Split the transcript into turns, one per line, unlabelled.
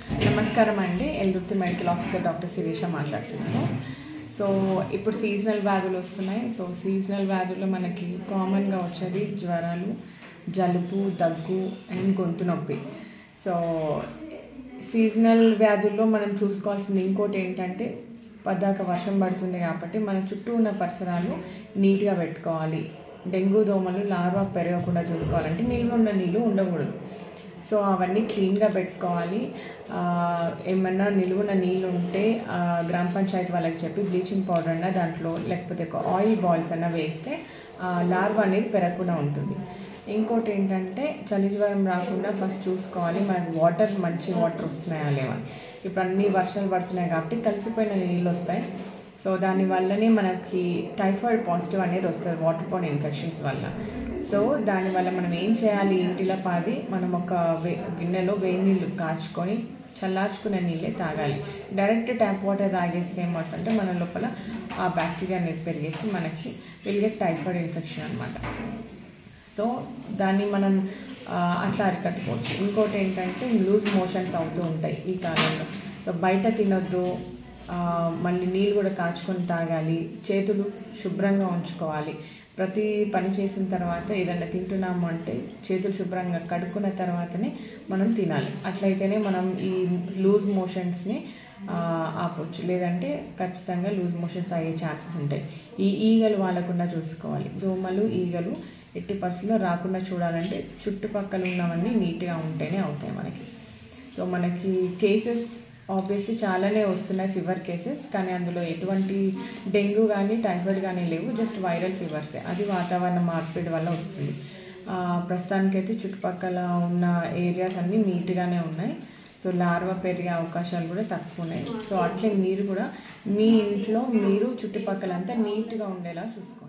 నమస్కారం అండి Eldurthi medical officer doctor Sirisha మాట్లాడుతున్నాను సో ఇప్పుడు సీజనల్ వ్యాధులు వస్తున్నాయి సో సీజనల్ వ్యాధుల్లో మనకి కామన్గా వచ్చేది జ్వరాలు జలుబు దగ్గు అండ్ గొంతు నొప్పి సో సీజనల్ వ్యాధుల్లో మనం చూసుకోవాల్సింది ఇంకోటి ఏంటంటే పద్దాక వర్షం పడుతుంది కాబట్టి మన చుట్టూ ఉన్న పరిసరాలు నీట్గా పెట్టుకోవాలి డెంగ్యూ దోమలు లార్వా పెరగకుండా చూసుకోవాలంటే నిల్వ ఉన్న నీళ్ళు ఉండకూడదు సో అవన్నీ క్లీన్గా పెట్టుకోవాలి ఆ, ఏమన్నా నిలువున నీళ్ళు ఉంటే ఆ, గ్రామ పంచాయతీ వాళ్ళకి చెప్పి బ్లీచింగ్ పౌడర్ అన్న దాంట్లో లేకపోతే ఒక ఆయిల్ బాల్స్ అన్న వేస్తే ఆ, లార్వా అనేది పెరగకుండా ఉంటుంది ఇంకోటి ఏంటంటే చలి జ్వరం రాకుండా ఫస్ట్ చూసుకోవాలి మనకి వాటర్ మంచి వాటర్ వస్తున్నాయా లేవా ఇప్పుడు అన్ని వర్షాలు పడుతున్నాయి కాబట్టి కలిసిపోయిన నీళ్ళు వస్తాయి సో దాని వల్లనే మనకి టైఫాయిడ్ పాజిటివ్ అనేది వస్తుంది వాటర్ బోర్న్ ఇన్ఫెక్షన్స్ వల్ల సో దానివల్ల మనం ఏం చేయాలి ఇంటిలో పాది మనం ఒక వే గిన్నెలో వేడి నీళ్ళు కాచుకొని చల్లార్చుకునే నీళ్ళే తాగాలి డైరెక్ట్ ట్యాప్ వాటర్ తాగేస్తే ఏమవుతుందంటే మన లోపల ఆ బ్యాక్టీరియా అనేది పెరిగేసి మనకి వెలిగే టైఫాయిడ్ ఇన్ఫెక్షన్ అనమాట సో దాన్ని మనం ఆ, అట్లా అరికట్టుకోవచ్చు ఇంకోటి ఏంటంటే లూజ్ మోషన్స్ అవుతూ ఉంటాయి ఈ కాలంలో సో బయట తినొద్దు ఆ, మళ్ళీ నీళ్ళు కూడా కాచుకొని తాగాలి చేతులు శుభ్రంగా ఉంచుకోవాలి ప్రతి పని చేసిన తర్వాత ఏదైనా తింటున్నాము అంటే చేతులు శుభ్రంగా కడుక్కున్న తర్వాతనే మనం తినాలి అట్లయితేనే మనం ఈ లూజ్ మోషన్స్ని ఆ, ఆపొచ్చు లేదంటే ఖచ్చితంగా లూజ్ మోషన్స్ అయ్యే ఛాన్సెస్ ఉంటాయి ఈ ఈగలు వాళ్ళకుండా చూసుకోవాలి దోమలు ఈగలు ఎట్టి పరిస్థితుల్లో రాకుండా చూడాలంటే చుట్టుపక్కల ఉన్నవన్నీ నీట్గా ఉంటేనే అవుతాయి మనకి సో మనకి కేసెస్ ఆబ్వియస్లీ చాలానే వస్తున్నాయి ఫీవర్ కేసెస్ కానీ అందులో ఎటువంటి డెంగ్యూ కానీ టైఫాయిడ్ కానీ లేవు జస్ట్ వైరల్ ఫీవర్సే అది వాతావరణ మార్పిడి వల్ల వస్తుంది ఆ, ప్రస్తుతానికైతే చుట్టుపక్కల ఉన్న ఏరియాస్ అన్నీ నీట్గానే ఉన్నాయి సో లార్వా పెరిగే అవకాశాలు కూడా తక్కువ ఉన్నాయి సో అట్లే మీరు కూడా మీ ఇంట్లో మీరు చుట్టుపక్కలంతా నీట్గా ఉండేలా చూసుకోండి